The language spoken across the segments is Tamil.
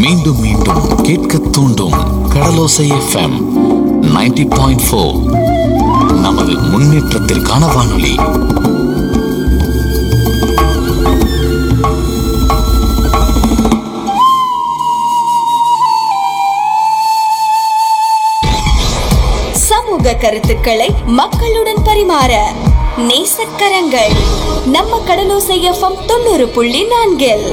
மீண்டும் மீண்டும் கேட்க தூண்டும் கடலோசை எஃப்எம் 90.4 பாயிண்ட் ஃபோர் நமது முன்னேற்றத்திற்கான வானொலி சமூக கருத்துக்களை மக்களுடன் பரிமாற நேசக்கரங்கள் நம்ம கடலோசை எஃப்எம் தொண்ணூறு புள்ளி நான்கில்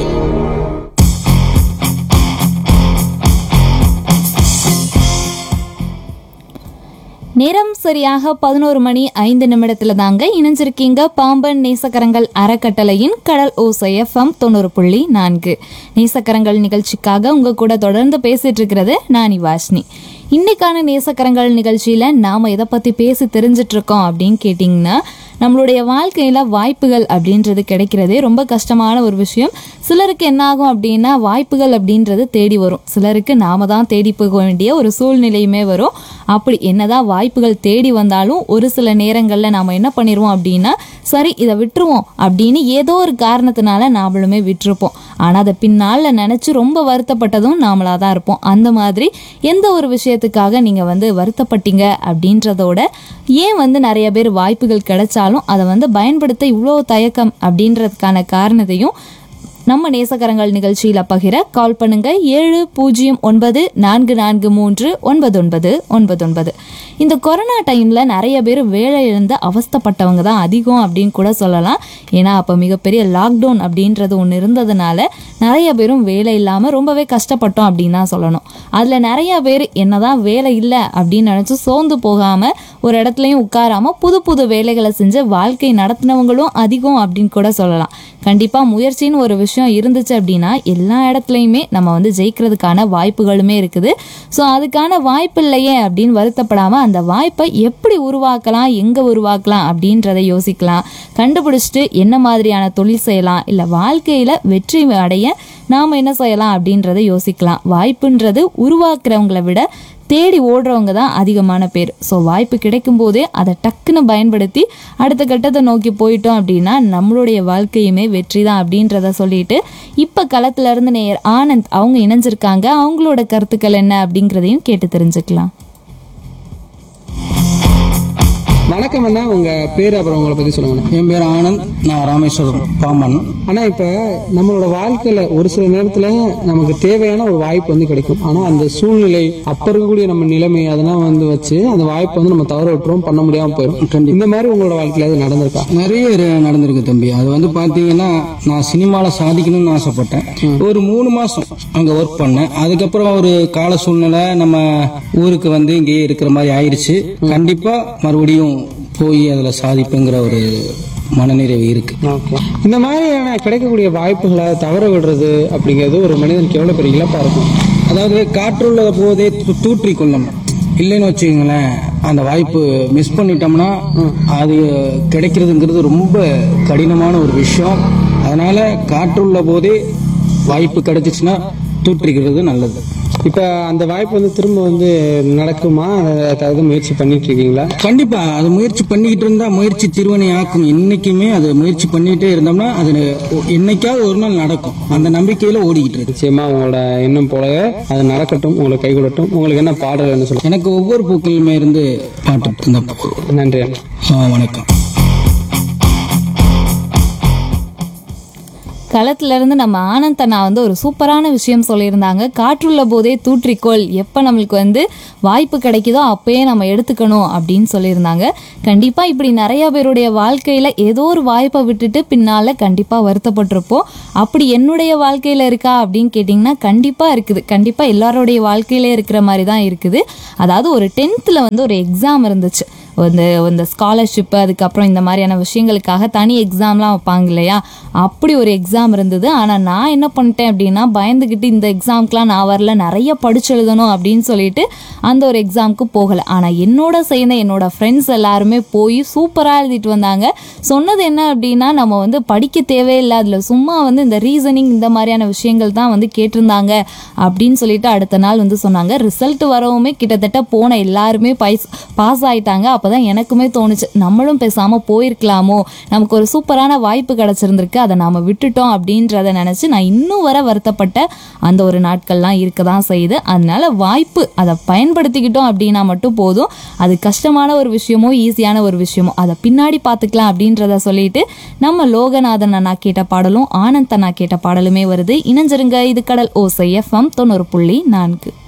நேரம் சரியாக பதினோரு மணி ஐந்து நிமிடத்துல தாங்க இணைஞ்சிருக்கீங்க பாம்பன் நேசக்கரங்கள் அறக்கட்டளையின் கடல் ஓசை எஃப்எம் தொண்ணூறு புள்ளி நான்கு நேசக்கரங்கள் நிகழ்ச்சிக்காக உங்க கூட தொடர்ந்து பேசிட்டு இருக்கிறது நானி வாஷ்னி இன்னைக்கான நேசக்கரங்கள் நிகழ்ச்சியில நாம எதை பத்தி பேசி தெரிஞ்சிட்டு இருக்கோம் அப்படின்னு கேட்டிங்கன்னா நம்மளுடைய வாழ்க்கையில வாய்ப்புகள் அப்படின்றது கிடைக்கிறதே ரொம்ப கஷ்டமான ஒரு விஷயம் சிலருக்கு என்ன ஆகும் அப்படின்னா வாய்ப்புகள் அப்படின்றது தேடி வரும் சிலருக்கு நாம தான் தேடி போக வேண்டிய ஒரு சூழ்நிலையுமே வரும் அப்படி என்னதான் வாய்ப்புகள் தேடி வந்தாலும் ஒரு சில நேரங்களில் நாம் என்ன பண்ணிடுவோம் அப்படின்னா சரி இதை விட்டுருவோம் அப்படின்னு ஏதோ ஒரு காரணத்தினால நாமளுமே விட்டுருப்போம் ஆனால் அதை பின்னால் நினச்சி ரொம்ப வருத்தப்பட்டதும் நாமளாக தான் இருப்போம் அந்த மாதிரி எந்த ஒரு விஷயத்துக்காக நீங்கள் வந்து வருத்தப்பட்டீங்க அப்படின்றதோட ஏன் வந்து நிறைய பேர் வாய்ப்புகள் கிடைச்சாலும் அதை வந்து பயன்படுத்த இவ்வளோ தயக்கம் அப்படின்றதுக்கான காரணத்தையும் நம்ம நேசகரங்கள் நிகழ்ச்சியில பகிர கால் பண்ணுங்க ஏழு பூஜ்ஜியம் ஒன்பது நான்கு நான்கு மூன்று ஒன்பது ஒன்பது ஒன்பது ஒன்பது இந்த கொரோனா டைம்ல நிறைய பேர் வேலை இழந்து அவஸ்தைப்பட்டவங்க தான் அதிகம் அப்படின்னு கூட சொல்லலாம் ஏன்னா அப்போ மிகப்பெரிய லாக்டவுன் அப்படின்றது ஒன்று இருந்ததுனால நிறைய பேரும் வேலை இல்லாமல் ரொம்பவே கஷ்டப்பட்டோம் அப்படின்னு தான் சொல்லணும் அதில் நிறைய பேர் என்னதான் வேலை இல்லை அப்படின்னு நினச்சி சோர்ந்து போகாமல் ஒரு இடத்துலையும் உட்காராம புது புது வேலைகளை செஞ்சு வாழ்க்கை நடத்தினவங்களும் அதிகம் அப்படின்னு கூட சொல்லலாம் கண்டிப்பாக முயற்சின்னு ஒரு விஷயம் இருந்துச்சு அப்படின்னா எல்லா இடத்துலையுமே நம்ம வந்து ஜெயிக்கிறதுக்கான வாய்ப்புகளுமே இருக்குது ஸோ அதுக்கான வாய்ப்பு இல்லையே அப்படின்னு வருத்தப்படாமல் அந்த வாய்ப்பை எப்படி உருவாக்கலாம் எங்கே உருவாக்கலாம் அப்படின்றத யோசிக்கலாம் கண்டுபிடிச்சிட்டு என்ன மாதிரியான தொழில் செய்யலாம் இல்லை வாழ்க்கையில் வெற்றி அடைய நாம் என்ன செய்யலாம் அப்படின்றத யோசிக்கலாம் வாய்ப்புன்றது உருவாக்குறவங்களை விட தேடி ஓடுறவங்க தான் அதிகமான பேர் ஸோ வாய்ப்பு கிடைக்கும் போதே அதை டக்குன்னு பயன்படுத்தி அடுத்த கட்டத்தை நோக்கி போயிட்டோம் அப்படின்னா நம்மளுடைய வாழ்க்கையுமே வெற்றி தான் அப்படின்றத சொல்லிட்டு இப்போ களத்துல இருந்து நேயர் ஆனந்த் அவங்க இணைஞ்சிருக்காங்க அவங்களோட கருத்துக்கள் என்ன அப்படிங்கிறதையும் கேட்டு தெரிஞ்சுக்கலாம் வணக்கம் அண்ணா உங்க பேர் அப்புறம் உங்களை பத்தி சொல்லுங்க என் பேர் ஆனந்த் நான் ராமேஸ்வரம் பாம்பன் ஆனா இப்ப நம்மளோட வாழ்க்கையில ஒரு சில நேரத்துல நமக்கு தேவையான ஒரு வாய்ப்பு வந்து கிடைக்கும் ஆனா அந்த சூழ்நிலை அப்ப இருக்கக்கூடிய நம்ம நிலைமை அதெல்லாம் வந்து வச்சு அந்த வாய்ப்பு வந்து நம்ம தவற விட்டுரும் பண்ண முடியாம போயிடும் இந்த மாதிரி உங்களோட வாழ்க்கையில அது நடந்திருக்கா நிறைய இரு- நடந்திருக்கு தம்பி அது வந்து பாத்தீங்கன்னா நான் சினிமால சாதிக்கணும்னு ஆசைப்பட்டேன் ஒரு மூணு மாசம் அங்க ஒர்க் பண்ணேன் அதுக்கப்புறம் ஒரு கால சூழ்நிலை நம்ம ஊருக்கு வந்து இங்கேயே இருக்கிற மாதிரி ஆயிருச்சு கண்டிப்பா மறுபடியும் போய் அதுல சாதிப்புங்கிற ஒரு மனநிறைவு இருக்கு ஓகே இந்த மாதிரியான கிடைக்கக்கூடிய வாய்ப்புகளை தவற விடுறது அப்படிங்கிறது ஒரு மனிதனுக்கு எவ்வளவு பெரிய இழப்பா இருக்கும் அதாவது காற்றுள்ள போதே து- தூற்றிக் கொள்ளணும் இல்லைன்னு வச்சுக்கோங்களேன் அந்த வாய்ப்பு மிஸ் பண்ணிட்டோம்னா அது கிடைக்கிறதுங்கிறது ரொம்ப கடினமான ஒரு விஷயம் அதனால காற்றுள்ள போதே வாய்ப்பு கிடைச்சிச்சுன்னா தூற்றிக்கிறது நல்லது இப்ப அந்த வாய்ப்பு வந்து திரும்ப வந்து நடக்குமா அதாவது முயற்சி பண்ணிட்டு இருக்கீங்களா கண்டிப்பா அது முயற்சி பண்ணிக்கிட்டு இருந்தா முயற்சி திருவனை ஆக்கும் இன்னைக்குமே அது முயற்சி பண்ணிட்டே இருந்தோம்னா அது என்னைக்காவது ஒரு நாள் நடக்கும் அந்த நம்பிக்கையில ஓடிக்கிட்டு இருக்கு நிச்சயமா உங்களோட எண்ணம் போலவே அது நடக்கட்டும் உங்களுக்கு கை கொடுட்டும் உங்களுக்கு என்ன பாடல் என்ன சொல்லுங்க எனக்கு ஒவ்வொரு பூக்களுமே இருந்து பாட்டு இருந்தா போதும். நன்றி அண்ணா ஆ, வணக்கம் களத்துல இருந்து நம்ம ஆனந்த் அண்ணா வந்து ஒரு சூப்பரான விஷயம் சொல்லியிருந்தாங்க காற்றுள்ள போதே தூற்றிக்கோள் எப்போ நம்மளுக்கு வந்து வாய்ப்பு கிடைக்குதோ அப்பயே நம்ம எடுத்துக்கணும் அப்படின்னு சொல்லியிருந்தாங்க கண்டிப்பா இப்படி நிறைய பேருடைய வாழ்க்கையில ஏதோ ஒரு வாய்ப்பை விட்டுட்டு பின்னால கண்டிப்பா வருத்தப்பட்டிருப்போம் அப்படி என்னுடைய வாழ்க்கையில இருக்கா அப்படின்னு கேட்டிங்கன்னா கண்டிப்பா இருக்குது கண்டிப்பா எல்லாருடைய வாழ்க்கையில இருக்கிற மாதிரி தான் இருக்குது அதாவது ஒரு டென்த்தில் வந்து ஒரு எக்ஸாம் இருந்துச்சு இந்த இந்த ஸ்காலர்ஷிப்பு அதுக்கப்புறம் இந்த மாதிரியான விஷயங்களுக்காக தனி எக்ஸாம்லாம் வைப்பாங்க இல்லையா அப்படி ஒரு எக்ஸாம் இருந்தது ஆனால் நான் என்ன பண்ணிட்டேன் அப்படின்னா பயந்துக்கிட்டு இந்த எக்ஸாம்க்குலாம் நான் வரல நிறைய படிச்சு எழுதணும் அப்படின்னு சொல்லிட்டு அந்த ஒரு எக்ஸாமுக்கு போகலை ஆனால் என்னோட சேர்ந்த என்னோட ஃப்ரெண்ட்ஸ் எல்லாருமே போய் சூப்பராக எழுதிட்டு வந்தாங்க சொன்னது என்ன அப்படின்னா நம்ம வந்து படிக்க தேவையில்லை அதில் சும்மா வந்து இந்த ரீசனிங் இந்த மாதிரியான விஷயங்கள் தான் வந்து கேட்டிருந்தாங்க அப்படின்னு சொல்லிட்டு அடுத்த நாள் வந்து சொன்னாங்க ரிசல்ட் வரவுமே கிட்டத்தட்ட போன எல்லாருமே பைஸ் பாஸ் ஆயிட்டாங்க அப்பதான் எனக்குமே தோணுச்சு நம்மளும் பேசாம போயிருக்கலாமோ நமக்கு ஒரு சூப்பரான வாய்ப்பு கிடைச்சிருந்திருக்கு அதை நாம விட்டுட்டோம் அப்படின்றத நினைச்சு நான் இன்னும் வர வருத்தப்பட்ட அந்த ஒரு நாட்கள்லாம் இருக்க தான் செய்யுது அதனால வாய்ப்பு அதை பயன்படுத்திக்கிட்டோம் அப்படின்னா மட்டும் போதும் அது கஷ்டமான ஒரு விஷயமோ ஈஸியான ஒரு விஷயமோ அதை பின்னாடி பார்த்துக்கலாம் அப்படின்றத சொல்லிட்டு நம்ம லோகநாதன் அண்ணா கேட்ட பாடலும் ஆனந்த் அண்ணா கேட்ட பாடலுமே வருது இணைஞ்சிருங்க இது கடல் ஓசை எஃப்எம் தொண்ணூறு புள்ளி நான்கு